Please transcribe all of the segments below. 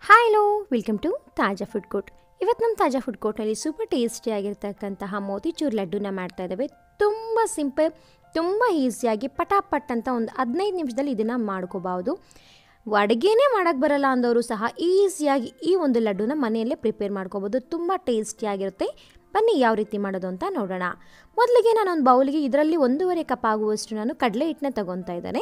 hi hello welcome to Taaza food court ಇವತ್ತು ನಮ್ಮ ತಾಜಾ ಫುಡ್ ಕೋರ್ಟ್ನಲ್ಲಿ ಸೂಪರ್ ಟೇಸ್ಟಿಯಾಗಿರ್ತಕ್ಕಂತಹ ಮೋತಿಚೂರ್ ಲಡ್ಡುನ ಮಾಡ್ತಾ ಇದ್ದಾವೆ ತುಂಬ ಸಿಂಪಲ್ ತುಂಬ ಈಸಿಯಾಗಿ ಪಟಾಪಟ್ ಅಂತ ಒಂದು ಹದಿನೈದು ನಿಮಿಷದಲ್ಲಿ ಇದನ್ನು ಮಾಡ್ಕೋಬಹುದು ಅಡುಗೆನೇ ಮಾಡೋಕ್ಕೆ ಬರಲ್ಲ ಅಂದವರು ಸಹ ಈಸಿಯಾಗಿ ಈ ಒಂದು ಲಡ್ಡುನ ಮನೆಯಲ್ಲೇ ಪ್ರಿಪೇರ್ ಮಾಡ್ಕೋಬೋದು ತುಂಬ ಟೇಸ್ಟಿಯಾಗಿರುತ್ತೆ ಬನ್ನಿ ಯಾವ ರೀತಿ ಮಾಡೋದು ಅಂತ ನೋಡೋಣ ಮೊದಲಿಗೆ ನಾನು ಒಂದು ಬೌಲಿಗೆ ಇದರಲ್ಲಿ ಒಂದೂವರೆ ಕಪ್ ಆಗುವಷ್ಟು ನಾನು ಕಡಲೆ ಹಿಟ್ಟನ್ನ ತಗೊತಾ ಇದ್ದೇನೆ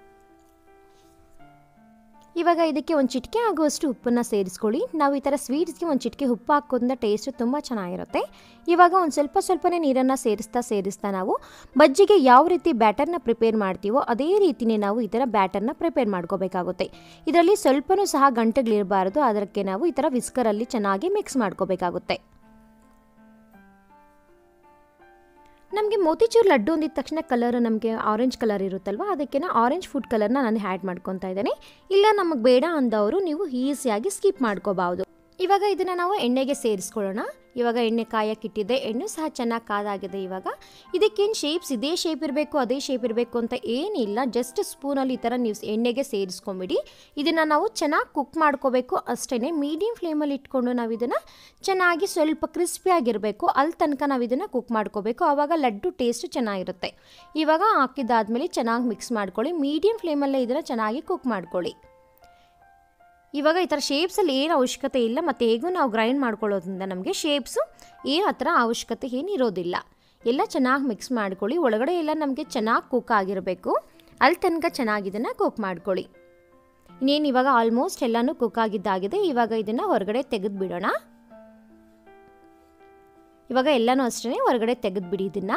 ಇವಾಗ ಇದಕ್ಕೆ ಒಂದು ಚಿಟಿಕೆ ಆಗುವಷ್ಟು ಉಪ್ಪನ್ನು ಸೇರಿಸ್ಕೊಳ್ಳಿ ನಾವು ಈ ಥರ ಸ್ವೀಟ್ಸ್ಗೆ ಒಂದು ಚಿಟಿಕೆ ಉಪ್ಪು ಹಾಕೋದ್ರಿಂದ ಟೇಸ್ಟ್ ತುಂಬ ಚೆನ್ನಾಗಿರುತ್ತೆ ಇವಾಗ ಒಂದು ಸ್ವಲ್ಪ ಸ್ವಲ್ಪನೇ ನೀರನ್ನು ಸೇರಿಸ್ತಾ ಸೇರಿಸ್ತಾ ನಾವು ಬಜ್ಜಿಗೆ ಯಾವ ರೀತಿ ಬ್ಯಾಟರ್ನ ಪ್ರಿಪೇರ್ ಮಾಡ್ತೀವೋ ಅದೇ ರೀತಿಯೇ ನಾವು ಈ ಥರ ಬ್ಯಾಟರ್ನ ಪ್ರಿಪೇರ್ ಮಾಡ್ಕೋಬೇಕಾಗುತ್ತೆ ಇದರಲ್ಲಿ ಸ್ವಲ್ಪನೂ ಸಹ ಗಂಟೆಗಳಿರಬಾರ್ದು ಅದಕ್ಕೆ ನಾವು ಈ ಥರ ವಿಸ್ಕರಲ್ಲಿ ಚೆನ್ನಾಗಿ ಮಿಕ್ಸ್ ಮಾಡ್ಕೋಬೇಕಾಗುತ್ತೆ ನಮಗೆ ಮೋತಿಚೂರ್ ಲಡ್ಡು ಅಂದಿದ ತಕ್ಷಣ ಕಲರ್ ನಮಗೆ ಆರೆಂಜ್ ಕಲರ್ ಇರುತ್ತಲ್ವ ಅದಕ್ಕೆ ಆರೆಂಜ್ ಫುಡ್ ಕಲರ್ನ ನಾನು ಆ್ಯಡ್ ಮಾಡ್ಕೊತಾ ಇದ್ದೇನೆ ಇಲ್ಲ ನಮಗೆ ಬೇಡ ಅಂದವರು ನೀವು ಈಸಿಯಾಗಿ ಸ್ಕಿಪ್ ಮಾಡ್ಕೋಬಹುದು ಇವಾಗ ಇದನ್ನು ನಾವು ಎಣ್ಣೆಗೆ ಸೇರಿಸ್ಕೊಳ್ಳೋಣ ಇವಾಗ ಎಣ್ಣೆ ಕಾಯಕ್ಕಿಟ್ಟಿದ್ದೆ ಎಣ್ಣೆ ಸಹ ಚೆನ್ನಾಗಿ ಕಾದಾಗಿದೆ ಇವಾಗ ಇದಕ್ಕೇನು ಶೇಪ್ಸ್ ಇದೇ ಶೇಪ್ ಇರಬೇಕು ಅದೇ ಶೇಪ್ ಇರಬೇಕು ಅಂತ ಏನಿಲ್ಲ ಜಸ್ಟ್ ಸ್ಪೂನಲ್ಲಿ ಈ ಥರ ನೀವು ಎಣ್ಣೆಗೆ ಸೇರಿಸ್ಕೊಂಬಿಡಿ ಇದನ್ನು ನಾವು ಚೆನ್ನಾಗಿ ಕುಕ್ ಮಾಡ್ಕೋಬೇಕು ಅಷ್ಟೇ ಮೀಡಿಯಮ್ ಫ್ಲೇಮಲ್ಲಿ ಇಟ್ಕೊಂಡು ನಾವು ಇದನ್ನು ಚೆನ್ನಾಗಿ ಸ್ವಲ್ಪ ಕ್ರಿಸ್ಪಿಯಾಗಿರಬೇಕು ಅಲ್ಲಿ ತನಕ ನಾವು ಇದನ್ನು ಕುಕ್ ಮಾಡ್ಕೋಬೇಕು ಆವಾಗ ಲಡ್ಡು ಟೇಸ್ಟ್ ಚೆನ್ನಾಗಿರುತ್ತೆ ಇವಾಗ ಹಾಕಿದ್ದಾದ್ಮೇಲೆ ಚೆನ್ನಾಗಿ ಮಿಕ್ಸ್ ಮಾಡ್ಕೊಳ್ಳಿ ಮೀಡಿಯಮ್ ಫ್ಲೇಮಲ್ಲೇ ಇದನ್ನು ಚೆನ್ನಾಗಿ ಕುಕ್ ಮಾಡ್ಕೊಳ್ಳಿ ಇವಾಗ ಈ ಥರ ಶೇಪ್ಸಲ್ಲಿ ಏನು ಅವಶ್ಯಕತೆ ಇಲ್ಲ ಮತ್ತು ಹೇಗೂ ನಾವು ಗ್ರೈಂಡ್ ಮಾಡ್ಕೊಳ್ಳೋದ್ರಿಂದ ನಮಗೆ ಶೇಪ್ಸು ಏನು ಆ ಥರ ಅವಶ್ಯಕತೆ ಏನು ಇರೋದಿಲ್ಲ ಎಲ್ಲ ಚೆನ್ನಾಗಿ ಮಿಕ್ಸ್ ಮಾಡ್ಕೊಳ್ಳಿ ಒಳಗಡೆ ಎಲ್ಲ ನಮಗೆ ಚೆನ್ನಾಗಿ ಕುಕ್ ಆಗಿರಬೇಕು ಅಲ್ಲಿ ತನಕ ಚೆನ್ನಾಗಿ ಇದನ್ನು ಕುಕ್ ಮಾಡ್ಕೊಳ್ಳಿ ಇನ್ನೇನು ಇವಾಗ ಆಲ್ಮೋಸ್ಟ್ ಎಲ್ಲನೂ ಕುಕ್ ಆಗಿದ್ದಾಗಿದೆ ಇವಾಗ ಇದನ್ನು ಹೊರಗಡೆ ತೆಗೆದು ಬಿಡೋಣ ಇವಾಗ ಎಲ್ಲನೂ ಅಷ್ಟೇ ಹೊರಗಡೆ ತೆಗೆದುಬಿಡಿ ಇದನ್ನು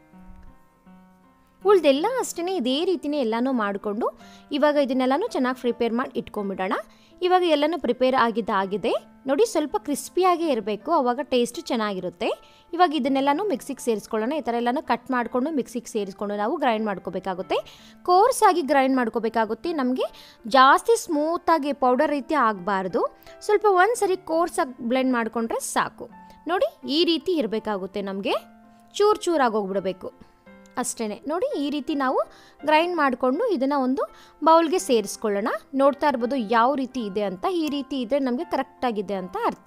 ಉಳ್ದೆಲ್ಲ ಅಷ್ಟೇ ಇದೇ ರೀತಿಯೇ ಎಲ್ಲನೂ ಮಾಡಿಕೊಂಡು ಇವಾಗ ಇದನ್ನೆಲ್ಲನೂ ಚೆನ್ನಾಗಿ ಪ್ರಿಪೇರ್ ಮಾಡಿ ಇಟ್ಕೊಂಬಿಡೋಣ ಇವಾಗ ಎಲ್ಲನೂ ಪ್ರಿಪೇರ್ ಆಗಿದ್ದಾಗಿದೆ ನೋಡಿ ಸ್ವಲ್ಪ ಕ್ರಿಸ್ಪಿಯಾಗೇ ಇರಬೇಕು ಆವಾಗ ಟೇಸ್ಟ್ ಚೆನ್ನಾಗಿರುತ್ತೆ ಇವಾಗ ಇದನ್ನೆಲ್ಲನೂ ಮಿಕ್ಸಿಗೆ ಸೇರಿಸ್ಕೊಳ್ಳೋಣ ಈ ಥರ ಎಲ್ಲನೂ ಕಟ್ ಮಾಡಿಕೊಂಡು ಮಿಕ್ಸಿಗೆ ಸೇರಿಸ್ಕೊಂಡು ನಾವು ಗ್ರೈಂಡ್ ಮಾಡ್ಕೋಬೇಕಾಗುತ್ತೆ ಕೋರ್ಸಾಗಿ ಗ್ರೈಂಡ್ ಮಾಡ್ಕೋಬೇಕಾಗುತ್ತೆ ನಮಗೆ ಜಾಸ್ತಿ ಸ್ಮೂತಾಗಿ ಪೌಡರ್ ರೀತಿ ಆಗಬಾರ್ದು ಸ್ವಲ್ಪ ಒಂದು ಸರಿ ಕೋರ್ಸಾಗಿ ಬ್ಲೆಂಡ್ ಮಾಡಿಕೊಂಡ್ರೆ ಸಾಕು ನೋಡಿ ಈ ರೀತಿ ಇರಬೇಕಾಗುತ್ತೆ ನಮಗೆ ಚೂರು ಚೂರಾಗಿ ಹೋಗ್ಬಿಡಬೇಕು ಅಷ್ಟೇ ನೋಡಿ ಈ ರೀತಿ ನಾವು ಗ್ರೈಂಡ್ ಮಾಡಿಕೊಂಡು ಇದನ್ನು ಒಂದು ಬೌಲ್ಗೆ ಸೇರಿಸ್ಕೊಳ್ಳೋಣ ನೋಡ್ತಾ ಇರ್ಬೋದು ಯಾವ ರೀತಿ ಇದೆ ಅಂತ ಈ ರೀತಿ ಇದ್ದರೆ ನಮಗೆ ಕರೆಕ್ಟಾಗಿದೆ ಅಂತ ಅರ್ಥ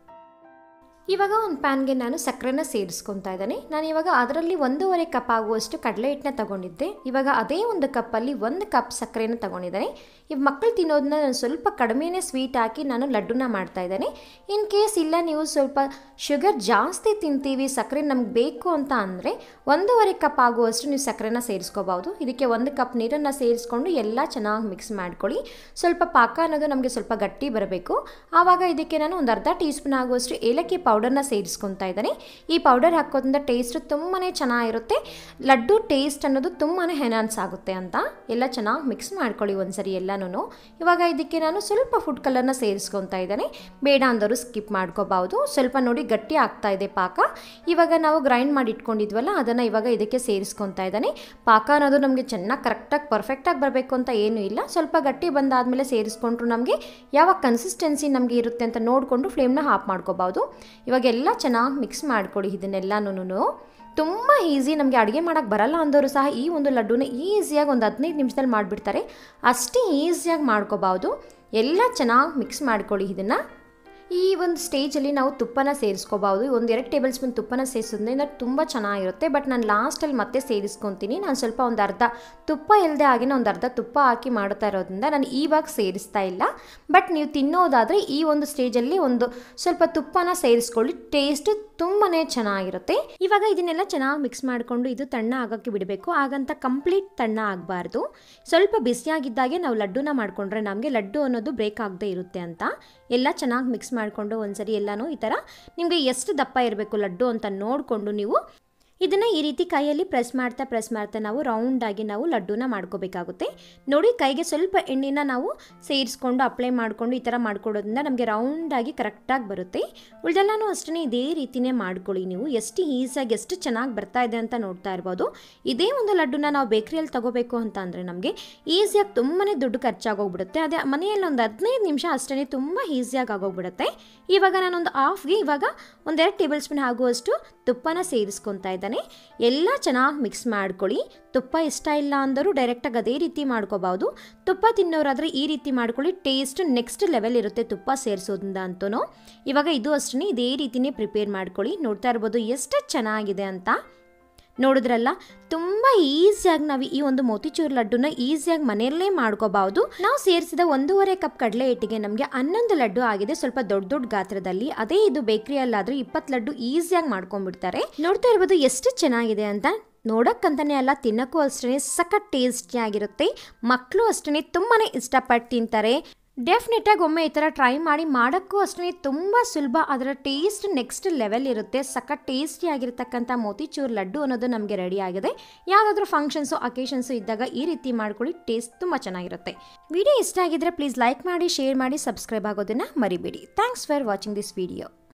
ಇವಾಗ ಒಂದು ಪ್ಯಾನ್ಗೆ ನಾನು ಸಕ್ಕರೆನ ಸೇರಿಸ್ಕೊತಾ ಇದ್ದೇನೆ ನಾನು ಇವಾಗ ಅದರಲ್ಲಿ ಒಂದೂವರೆ ಕಪ್ ಆಗುವಷ್ಟು ಕಡಲೆ ಹಿಟ್ಟನ್ನ ತಗೊಂಡಿದ್ದೆ ಇವಾಗ ಅದೇ ಒಂದು ಕಪ್ಪಲ್ಲಿ ಒಂದು ಕಪ್ ಸಕ್ಕರೆನ ತಗೊಂಡಿದ್ದೇನೆ ಇವಾಗ ಮಕ್ಕಳು ತಿನ್ನೋದನ್ನ ನಾನು ಸ್ವಲ್ಪ ಕಡಿಮೆನೇ ಸ್ವೀಟ್ ಹಾಕಿ ನಾನು ಲಡ್ಡುನ ಮಾಡ್ತಾ ಇದ್ದೇನೆ ಇನ್ ಕೇಸ್ ಇಲ್ಲ ನೀವು ಸ್ವಲ್ಪ ಶುಗರ್ ಜಾಸ್ತಿ ತಿಂತೀವಿ ಸಕ್ಕರೆ ನಮ್ಗೆ ಬೇಕು ಅಂತ ಅಂದರೆ ಒಂದೂವರೆ ಕಪ್ ಆಗುವಷ್ಟು ನೀವು ಸಕ್ಕರೆನ ಸೇರಿಸ್ಕೋಬಹುದು ಇದಕ್ಕೆ ಒಂದು ಕಪ್ ನೀರನ್ನು ಸೇರಿಸ್ಕೊಂಡು ಎಲ್ಲ ಚೆನ್ನಾಗಿ ಮಿಕ್ಸ್ ಮಾಡ್ಕೊಳ್ಳಿ ಸ್ವಲ್ಪ ಪಾಕ ಅನ್ನೋದು ನಮಗೆ ಸ್ವಲ್ಪ ಗಟ್ಟಿ ಬರಬೇಕು ಆವಾಗ ಇದಕ್ಕೆ ನಾನು ಒಂದು ಅರ್ಧ ಟೀ ಸ್ಪೂನ್ ಆಗುವಷ್ಟು ಏಲಕ್ಕಿ ಪೌಡರ್ನ ಸೇರಿಸ್ಕೊತಾ ಇದ್ದೇನೆ ಈ ಪೌಡರ್ ಹಾಕೋದ್ರಿಂದ ಟೇಸ್ಟ್ ತುಂಬಾ ಚೆನ್ನಾಗಿರುತ್ತೆ ಲಡ್ಡು ಟೇಸ್ಟ್ ಅನ್ನೋದು ತುಂಬಾ ಎನ್ಹಾನ್ಸ್ ಆಗುತ್ತೆ ಅಂತ ಎಲ್ಲ ಚೆನ್ನಾಗಿ ಮಿಕ್ಸ್ ಮಾಡ್ಕೊಳ್ಳಿ ಒಂದ್ಸರಿ ಎಲ್ಲನೂ ಇವಾಗ ಇದಕ್ಕೆ ನಾನು ಸ್ವಲ್ಪ ಫುಡ್ ಕಲರ್ನ ಸೇರಿಸ್ಕೊತಾ ಇದ್ದೇನೆ ಬೇಡ ಅಂದವರು ಸ್ಕಿಪ್ ಮಾಡ್ಕೋಬಹುದು ಸ್ವಲ್ಪ ನೋಡಿ ಗಟ್ಟಿ ಆಗ್ತಾ ಇದೆ ಪಾಕ ಇವಾಗ ನಾವು ಗ್ರೈಂಡ್ ಮಾಡಿ ಇಟ್ಕೊಂಡಿದ್ವಲ್ಲ ಅದನ್ನು ಇವಾಗ ಇದಕ್ಕೆ ಸೇರಿಸ್ಕೊತಾ ಇದ್ದಾನೆ ಪಾಕ ಅನ್ನೋದು ನಮಗೆ ಚೆನ್ನಾಗಿ ಕರೆಕ್ಟಾಗಿ ಪರ್ಫೆಕ್ಟಾಗಿ ಬರಬೇಕು ಅಂತ ಏನೂ ಇಲ್ಲ ಸ್ವಲ್ಪ ಗಟ್ಟಿ ಬಂದಾದಮೇಲೆ ಸೇರಿಸ್ಕೊಂಡ್ರು ನಮಗೆ ಯಾವ ಕನ್ಸಿಸ್ಟೆನ್ಸಿ ನಮಗೆ ಇರುತ್ತೆ ಅಂತ ನೋಡಿಕೊಂಡು ಫ್ಲೇಮ್ನ ಆಫ್ ಮಾಡ್ಕೋಬಹುದು ಇವಾಗ ಎಲ್ಲ ಚೆನ್ನಾಗಿ ಮಿಕ್ಸ್ ಮಾಡ್ಕೊಳ್ಳಿ ಇದನ್ನೆಲ್ಲನೂ ತುಂಬ ಈಸಿ ನಮಗೆ ಅಡುಗೆ ಮಾಡೋಕ್ಕೆ ಬರಲ್ಲ ಅಂದವರು ಸಹ ಈ ಒಂದು ಲಡ್ಡುನ ಈಸಿಯಾಗಿ ಒಂದು ಹದಿನೈದು ನಿಮಿಷದಲ್ಲಿ ಮಾಡಿಬಿಡ್ತಾರೆ ಅಷ್ಟೇ ಈಸಿಯಾಗಿ ಮಾಡ್ಕೋಬಹುದು ಎಲ್ಲ ಚೆನ್ನಾಗಿ ಮಿಕ್ಸ್ ಮಾಡ್ಕೊಳ್ಳಿ ಇದನ್ನು ಈ ಒಂದು ಸ್ಟೇಜಲ್ಲಿ ನಾವು ತುಪ್ಪನ ಸೇರಿಸ್ಕೋಬಹುದು ಒಂದು ಎರಡು ಟೇಬಲ್ ಸ್ಪೂನ್ ತುಪ್ಪನ ಸೇರಿಸೋದ್ರಿಂದ ತುಂಬ ಚೆನ್ನಾಗಿರುತ್ತೆ ಬಟ್ ನಾನು ಲಾಸ್ಟಲ್ಲಿ ಮತ್ತೆ ಸೇರಿಸ್ಕೊತೀನಿ ನಾನು ಸ್ವಲ್ಪ ಒಂದು ಅರ್ಧ ತುಪ್ಪ ಇಲ್ಲದೆ ಆಗಿನ ಒಂದು ಅರ್ಧ ತುಪ್ಪ ಹಾಕಿ ಮಾಡ್ತಾ ಇರೋದ್ರಿಂದ ನಾನು ಇವಾಗ ಸೇರಿಸ್ತಾ ಇಲ್ಲ ಬಟ್ ನೀವು ತಿನ್ನೋದಾದರೆ ಈ ಒಂದು ಸ್ಟೇಜಲ್ಲಿ ಒಂದು ಸ್ವಲ್ಪ ತುಪ್ಪನ ಸೇರಿಸ್ಕೊಳ್ಳಿ ಟೇಸ್ಟ್ ತುಂಬಾ ಚೆನ್ನಾಗಿರುತ್ತೆ ಇವಾಗ ಇದನ್ನೆಲ್ಲ ಚೆನ್ನಾಗಿ ಮಿಕ್ಸ್ ಮಾಡಿಕೊಂಡು ಇದು ತಣ್ಣ ಆಗೋಕ್ಕೆ ಬಿಡಬೇಕು ಹಾಗಂತ ಕಂಪ್ಲೀಟ್ ತಣ್ಣ ಆಗಬಾರ್ದು ಸ್ವಲ್ಪ ಬಿಸಿಯಾಗಿದ್ದಾಗೆ ನಾವು ಲಡ್ಡುನ ಮಾಡಿಕೊಂಡ್ರೆ ನಮಗೆ ಲಡ್ಡು ಅನ್ನೋದು ಬ್ರೇಕ್ ಆಗದೆ ಇರುತ್ತೆ ಅಂತ ಎಲ್ಲ ಚೆನ್ನಾಗಿ ಮಿಕ್ಸ್ ಮಾಡಿಕೊಂಡು ಒಂದ್ಸರಿ ಎಲ್ಲನೂ ಈ ಥರ ನಿಮಗೆ ಎಷ್ಟು ದಪ್ಪ ಇರಬೇಕು ಲಡ್ಡು ಅಂತ ನೋಡಿಕೊಂಡು ನೀವು ಇದನ್ನು ಈ ರೀತಿ ಕೈಯಲ್ಲಿ ಪ್ರೆಸ್ ಮಾಡ್ತಾ ಪ್ರೆಸ್ ಮಾಡ್ತಾ ನಾವು ರೌಂಡಾಗಿ ನಾವು ಲಡ್ಡುನ ಮಾಡ್ಕೋಬೇಕಾಗುತ್ತೆ ನೋಡಿ ಕೈಗೆ ಸ್ವಲ್ಪ ಎಣ್ಣೆನ ನಾವು ಸೇರಿಸ್ಕೊಂಡು ಅಪ್ಲೈ ಮಾಡಿಕೊಂಡು ಈ ಥರ ಮಾಡ್ಕೊಡೋದ್ರಿಂದ ನಮಗೆ ರೌಂಡಾಗಿ ಕರೆಕ್ಟಾಗಿ ಬರುತ್ತೆ ಉಳ್ದೆಲ್ಲನೂ ಅಷ್ಟೇ ಇದೇ ರೀತಿನೇ ಮಾಡ್ಕೊಳ್ಳಿ ನೀವು ಎಷ್ಟು ಈಸಿಯಾಗಿ ಎಷ್ಟು ಚೆನ್ನಾಗಿ ಬರ್ತಾ ಇದೆ ಅಂತ ನೋಡ್ತಾ ಇರ್ಬೋದು ಇದೇ ಒಂದು ಲಡ್ಡುನ ನಾವು ಬೇಕ್ರಿಯಲ್ಲಿ ತಗೋಬೇಕು ಅಂತ ಅಂದರೆ ನಮಗೆ ಈಸಿಯಾಗಿ ತುಂಬಾ ದುಡ್ಡು ಖರ್ಚಾಗೋಗ್ಬಿಡುತ್ತೆ ಅದೇ ಮನೆಯಲ್ಲಿ ಒಂದು ಹದಿನೈದು ನಿಮಿಷ ಅಷ್ಟೇ ತುಂಬ ಈಸಿಯಾಗಿ ಆಗೋಗ್ಬಿಡುತ್ತೆ ಇವಾಗ ನಾನೊಂದು ಹಾಫ್ಗೆ ಇವಾಗ ಒಂದೆರಡು ಟೇಬಲ್ ಸ್ಪೂನ್ ಆಗುವಷ್ಟು ತುಪ್ಪನ ಸೇರಿಸ್ಕೊತಾ ಇದ್ದಾನೆ ಅಂತಲೇ ಎಲ್ಲ ಚೆನ್ನಾಗಿ ಮಿಕ್ಸ್ ಮಾಡ್ಕೊಳ್ಳಿ ತುಪ್ಪ ಇಷ್ಟ ಇಲ್ಲ ಅಂದರೂ ಡೈರೆಕ್ಟಾಗಿ ಅದೇ ರೀತಿ ಮಾಡ್ಕೋಬಹುದು ತುಪ್ಪ ತಿನ್ನೋರಾದರೆ ಈ ರೀತಿ ಮಾಡ್ಕೊಳ್ಳಿ ಟೇಸ್ಟ್ ನೆಕ್ಸ್ಟ್ ಲೆವೆಲ್ ಇರುತ್ತೆ ತುಪ್ಪ ಸೇರಿಸೋದ್ರಿಂದ ಅಂತೂ ಇವಾಗ ಇದು ಅಷ್ಟೇ ಇದೇ ರೀತಿನೇ ಪ್ರಿಪೇರ್ ಮಾಡ್ಕೊಳ್ಳಿ ನೋಡ್ತಾ ಇರ್ಬೋದು ಎಷ್ಟು ಚೆನ್ನಾಗಿದೆ ಅಂತ ನೋಡಿದ್ರಲ್ಲ ತುಂಬ ಈಸಿಯಾಗಿ ನಾವು ಈ ಒಂದು ಮೋತಿಚೂರ್ ಲಡ್ಡುನ ಈಸಿಯಾಗಿ ಮನೆಯಲ್ಲೇ ಮಾಡ್ಕೋಬಹುದು ನಾವು ಸೇರಿಸಿದ ಒಂದೂವರೆ ಕಪ್ ಕಡಲೆ ಹಿಟ್ಟಿಗೆ ನಮಗೆ ಹನ್ನೊಂದು ಲಡ್ಡು ಆಗಿದೆ ಸ್ವಲ್ಪ ದೊಡ್ಡ ದೊಡ್ಡ ಗಾತ್ರದಲ್ಲಿ ಅದೇ ಇದು ಬೇಕರಿಯಲ್ಲಾದ್ರೂ ಇಪ್ಪತ್ತು ಲಡ್ಡು ಈಸಿಯಾಗಿ ಮಾಡ್ಕೊಂಡ್ಬಿಡ್ತಾರೆ ನೋಡ್ತಾ ಇರ್ಬೋದು ಎಷ್ಟು ಚೆನ್ನಾಗಿದೆ ಅಂತ ನೋಡಕ್ಕಂತಾನೆ ಅಲ್ಲ ತಿನ್ನಕ್ಕೂ ಅಷ್ಟೇ ಸಖತ್ ಟೇಸ್ಟಿ ಆಗಿರುತ್ತೆ ಮಕ್ಕಳು ಅಷ್ಟೇ ತುಂಬಾ ಇಷ್ಟಪಟ್ಟು ತಿಂತಾರೆ ಡೆಫಿನೆಟಾಗಿ ಒಮ್ಮೆ ಈ ಥರ ಟ್ರೈ ಮಾಡಿ ಮಾಡೋಕ್ಕೂ ಅಷ್ಟೇ ತುಂಬ ಸುಲಭ ಅದರ ಟೇಸ್ಟ್ ನೆಕ್ಸ್ಟ್ ಲೆವೆಲ್ ಇರುತ್ತೆ ಸಖತ್ ಟೇಸ್ಟಿ ಆಗಿರ್ತಕ್ಕಂಥ ಮೋತಿಚೂರ್ ಲಡ್ಡು ಅನ್ನೋದು ನಮಗೆ ರೆಡಿ ಆಗಿದೆ ಯಾವುದಾದ್ರೂ ಫಂಕ್ಷನ್ಸು ಅಕೇಶನ್ಸು ಇದ್ದಾಗ ಈ ರೀತಿ ಮಾಡ್ಕೊಳ್ಳಿ ಟೇಸ್ಟ್ ತುಂಬ ಚೆನ್ನಾಗಿರುತ್ತೆ ವಿಡಿಯೋ ಇಷ್ಟ ಆಗಿದ್ರೆ ಪ್ಲೀಸ್ ಲೈಕ್ ಮಾಡಿ ಶೇರ್ ಮಾಡಿ ಸಬ್ಸ್ಕ್ರೈಬ್ ಆಗೋದನ್ನು ಮರಿಬೇಡಿ thanks for watching this video